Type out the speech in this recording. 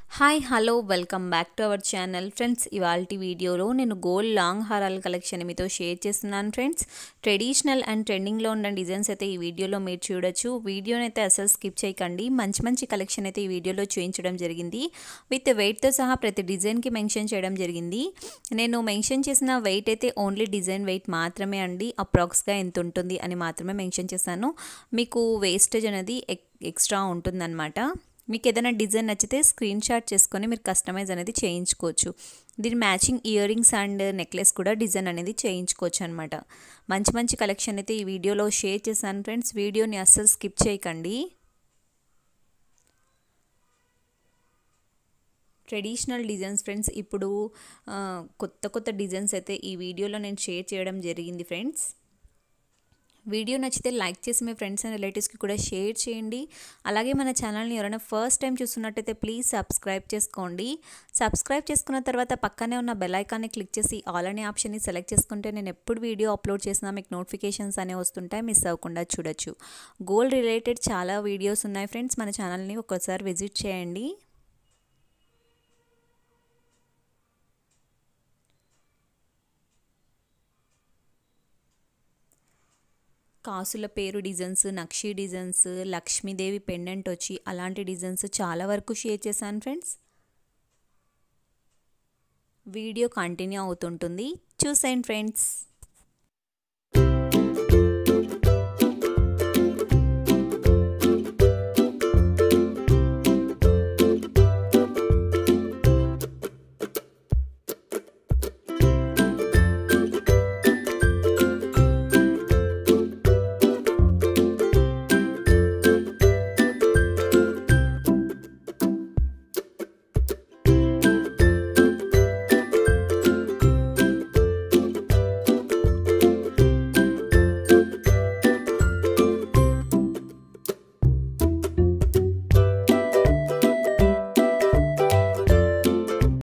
hi hello welcome back to our channel friends ఇవాళ వీడియోలో నేను గోల్డ్ లాంగ్ హారాల కలెక్షన్ మీతో షేర్ చేస్తున్నాను ఫ్రెండ్స్ ట్రెడిషనల్ అండ్ ట్రెండింగ్లో ఉన్న డిజైన్స్ అయితే ఈ వీడియోలో మీరు చూడొచ్చు వీడియోని అయితే అసలు స్కిప్ చేయకండి మంచి మంచి కలెక్షన్ అయితే ఈ వీడియోలో చూపించడం జరిగింది విత్ వెయిట్తో సహా ప్రతి డిజైన్కి మెన్షన్ చేయడం జరిగింది నేను మెన్షన్ చేసిన వెయిట్ అయితే ఓన్లీ డిజైన్ వెయిట్ మాత్రమే అండి అప్రాక్స్గా ఎంత ఉంటుంది అని మాత్రమే మెన్షన్ చేశాను మీకు వేస్టేజ్ అనేది ఎక్స్ట్రా ఉంటుందన్నమాట మీకు ఏదైనా డిజైన్ నచ్చితే స్క్రీన్ షాట్ చేసుకొని మీరు కస్టమైజ్ అనేది చేయించుకోవచ్చు దీని matching earrings and necklace కూడా డిజైన్ అనేది చేయించుకోవచ్చు అనమాట మంచి మంచి కలెక్షన్ అయితే ఈ వీడియోలో షేర్ చేశాను ఫ్రెండ్స్ వీడియోని అస్సలు స్కిప్ చేయకండి ట్రెడిషనల్ డిజైన్స్ ఫ్రెండ్స్ ఇప్పుడు కొత్త కొత్త డిజైన్స్ అయితే ఈ వీడియోలో నేను షేర్ చేయడం జరిగింది ఫ్రెండ్స్ వీడియో నచ్చితే లైక్ చేసి మీ ఫ్రెండ్స్ అండ్ రిలేటివ్స్కి కూడా షేర్ చేయండి అలాగే మన ఛానల్ని ఎవరైనా ఫస్ట్ టైం చూస్తున్నట్టయితే ప్లీజ్ సబ్స్క్రైబ్ చేసుకోండి సబ్స్క్రైబ్ చేసుకున్న తర్వాత పక్కనే ఉన్న బెల్ ఐకాన్ని క్లిక్ చేసి ఆల్ అనే ఆప్షన్ని సెలెక్ట్ చేసుకుంటే నేను ఎప్పుడు వీడియో అప్లోడ్ చేసినా మీకు నోటిఫికేషన్స్ అనేవి వస్తుంటాయి మిస్ అవ్వకుండా చూడొచ్చు గోల్డ్ రిలేటెడ్ చాలా వీడియోస్ ఉన్నాయి ఫ్రెండ్స్ మన ఛానల్ని ఒకసారి విజిట్ చేయండి కాసుల పేరు డిజైన్స్ నక్షి డిజైన్స్ లక్ష్మీదేవి పెండెంట్ వచ్చి అలాంటి డిజైన్స్ చాలా వరకు షేర్ చేశాను ఫ్రెండ్స్ వీడియో కంటిన్యూ అవుతుంటుంది చూసేయండి ఫ్రెండ్స్